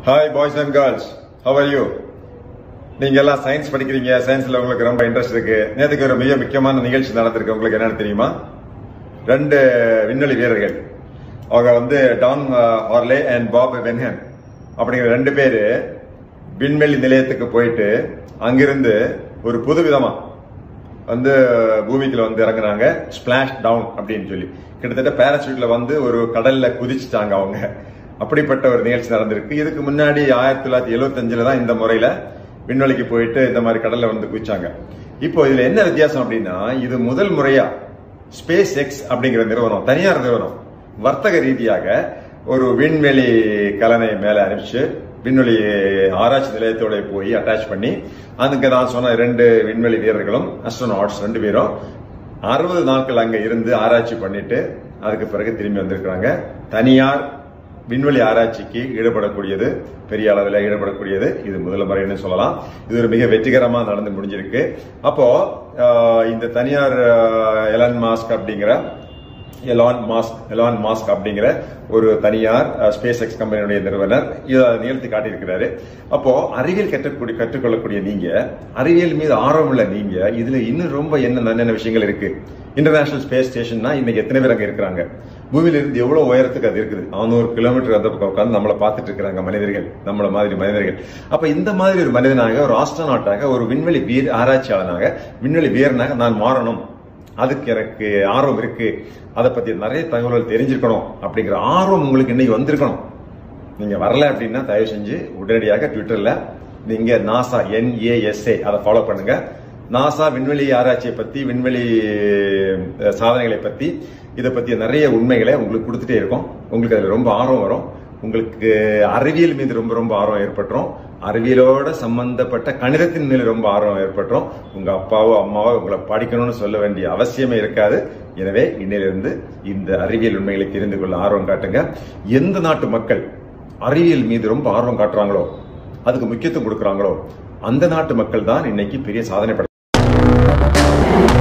hi boys and girls how are you நீங்க எல்லாம் science படிக்கிறீங்க சயின்ஸ்ல உங்களுக்கு ரொம்ப இன்ட்ரெஸ்ட் இருக்கு நேற்றுக்கு ஒரு மிக முக்கியமான நிகழ்ச்சி நடந்திருக்கு உங்களுக்கு என்னன்னு தெரியுமா ரெண்டு விண்வெளி வீரர்கள் அவங்க வந்து டான் ஹார்லே அண்ட் பாப் வென்ஹன் அப்படிங்கிற ரெண்டு பேரு விண்வெளி நிலையத்துக்கு போயிட்டு அங்கிருந்து ஒரு புது விதமா வந்து பூமிக்குள்ள வந்து இறங்குறாங்க ஸ்பிளாஷ் டவுன் அப்படின்னு சொல்லி கிட்டத்தட்ட பேராசூட்ல வந்து ஒரு கடல்ல குதிச்சுட்டாங்க அவங்க அப்படிப்பட்ட ஒரு நிகழ்ச்சி நடந்திருக்கு இதுக்கு முன்னாடி ஆயிரத்தி தொள்ளாயிரத்தி எழுபத்தஞ்சுல தான் இந்த முறையில விண்வெளிக்கு போயிட்டு இந்த மாதிரி கடல்ல வந்து குதிச்சாங்க இப்போ இதுல என்ன வித்தியாசம் அப்படின்னா இது முதல் முறையா ஸ்பேஸ் எக்ஸ் அப்படிங்கிற நிறுவனம் தனியார் நிறுவனம் வர்த்தக ரீதியாக ஒரு விண்வெளி கலனை மேல அனுப்பிச்சு விண்வெளி ஆராய்ச்சி நிலையத்தோட போய் அட்டாச் பண்ணி அதுக்கு நான் சொன்ன ரெண்டு விண்வெளி வீரர்களும் அஸ்ட்ரோனாட்ஸ் ரெண்டு பேரும் அறுபது நாட்கள் அங்க இருந்து ஆராய்ச்சி பண்ணிட்டு அதுக்கு பிறகு திரும்பி வந்திருக்கிறாங்க தனியார் விண்வெளி ஆராய்ச்சிக்கு ஈடுபடக்கூடியது பெரிய அளவில் ஈடுபடக்கூடியது இது முதல் முறைன்னு சொல்லலாம் இது ஒரு மிக வெற்றிகரமா நடந்து முடிஞ்சிருக்கு அப்போ ஆஹ், இந்த தனியார் எலான் மாஸ்க் அப்படிங்கிற எலான் மாஸ்க் எலான் மாஸ்க் அப்படிங்கிற ஒரு தனியார் ஸ்பேஸ் எக்ஸ் கம்பெனியுடைய நிறுவனர் இதை நிகழ்த்தி காட்டியிருக்கிறாரு அப்போ அறிவியல் கற்றுக்கூடிய கற்றுக்கொள்ளக்கூடிய நீங்க அறிவியல் மீது ஆர்வம் உள்ள நீங்க இதுல இன்னும் ரொம்ப என்ன என்னென்ன விஷயங்கள் இருக்கு இன்டர்நேஷனல் ஸ்பேஸ் ஸ்டேஷன்னா இன்னைக்கு எத்தனை பேர் அங்க இருக்கிறாங்க பூமியில இருந்து எவ்வளவு உயரத்துக்கு அது இருக்குது நானூறு கிலோமீட்டர் அந்த பக்கம் உட்கார்ந்து நம்மளை பார்த்துட்டு இருக்கிறாங்க மனிதர்கள் நம்மள மாதிரி மனிதர்கள் அப்ப இந்த மாதிரி ஒரு மனிதனாக ஒரு ஆஸ்ட்ரோநாட்டாக ஒரு விண்வெளி வீர் ஆராய்ச்சியாளனாக விண்வெளி வீரனாக நான் மாறணும் அதுக்கு எனக்கு ஆர்வம் இருக்கு அதை பத்தி நிறைய தகவல்கள் தெரிஞ்சிருக்கணும் அப்படிங்கிற ஆர்வம் உங்களுக்கு இன்னைக்கு வந்திருக்கணும் நீங்க வரல அப்படின்னா தயவு செஞ்சு உடனடியாக ட்விட்டர்ல நீங்க நாசா என்ஏஎஸ்ஏ அதை ஃபாலோ பண்ணுங்க நாசா விண்வெளி ஆராய்ச்சியை பத்தி விண்வெளி அஹ், சாதனைகளை பத்தி இதை பத்தி நிறைய உண்மைகளை உங்களுக்கு கொடுத்துட்டே இருக்கும் உங்களுக்கு அதுல ரொம்ப ஆர்வம் வரும் உங்களுக்கு அறிவியல் மீது ரொம்ப ரொம்ப ஆர்வம் ஏற்பட்டுரும் அறிவியலோட சம்பந்தப்பட்ட கணிதத்தின் மேல ரொம்ப ஆர்வம் ஏற்பட்டுரும் உங்க அப்பாவோ அம்மாவோ உங்களை படிக்கணும்னு சொல்ல வேண்டிய அவசியமே இருக்காது எனவே இன்னையிலிருந்து இந்த அறிவியல் உண்மைகளை தெரிந்து கொள்ள ஆர்வம் காட்டுங்க எந்த நாட்டு மக்கள் அறிவியல் மீது ரொம்ப ஆர்வம் காட்டுறாங்களோ அதுக்கு முக்கியத்துவம் கொடுக்கறாங்களோ அந்த நாட்டு மக்கள் தான் இன்னைக்கு பெரிய சாதனை பட